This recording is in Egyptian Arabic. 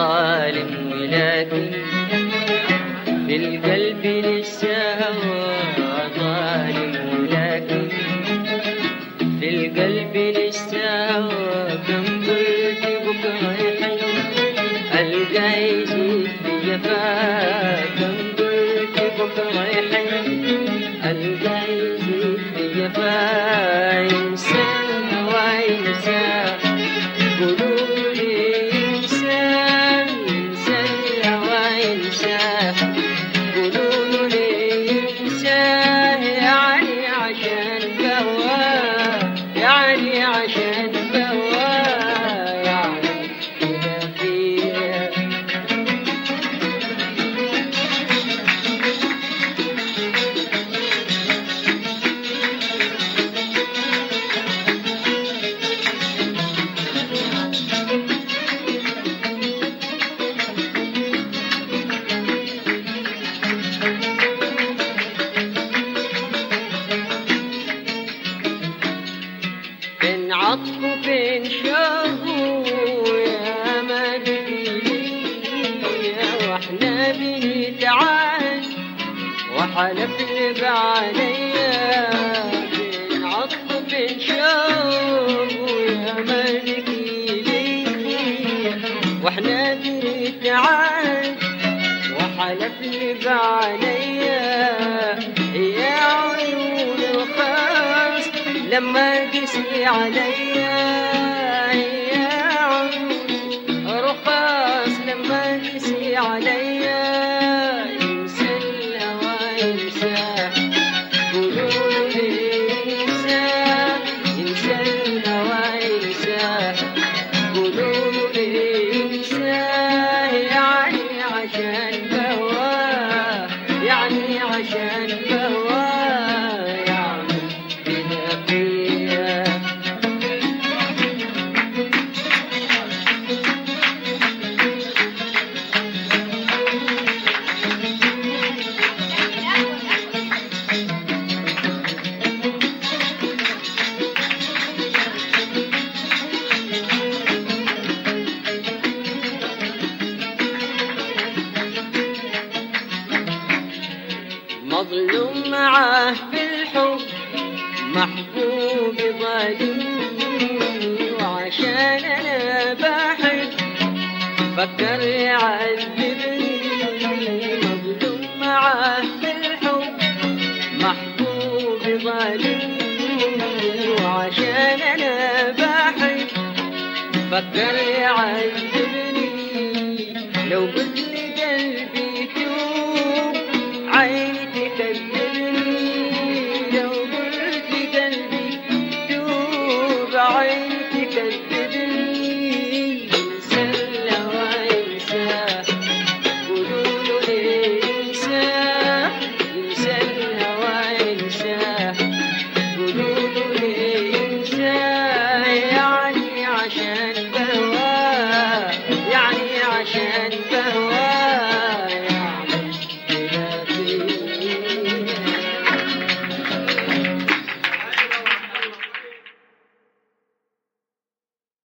ظالم ولكن في القلب لسه هوى ظالم ولكن في القلب لسه هوى كم قلت بكره يحن القى يزيد في جفاك كم قلت بكره يحن القى يزيد في جفاك انسان هوى انسان قولوا لي انسان انسان الهوى انسان قولوا لي انسان يعني عشان بهواه يعني عشان بهواه يعني كده فيها فين عطفه فين شوقه يا ما يا واحنا بنتعاد وحلف لي عليا فين عطفه فين شوقه يا ما واحنا بنتعاد وحلف لي عليا يا عيون الخاص لما قسي عليا يا عيون رخاص لما قسي عليا ينسى الهوى ينسى قولوا لي ينسى ينسى الهوى ينسى قولوا لي ينسى يعني عشان بهواه يعني عشان بهواه يعني كده فيها مظلوم معاه في الحب محبوب ظالمني وعشان انا بحب فكر يعذبني مظلوم معاه في الحب محبوب ظالمني وعشان انا بحب فكر يعذبني لو قلت لي قلبي توب عيني تكذبني لو قلت لي قلبي توب عيني تكذبني انسى الهوى ينساه قولوا له ليه ينساه ينسى الهوى ينساه قولوا له ليه ينساه يعني عشان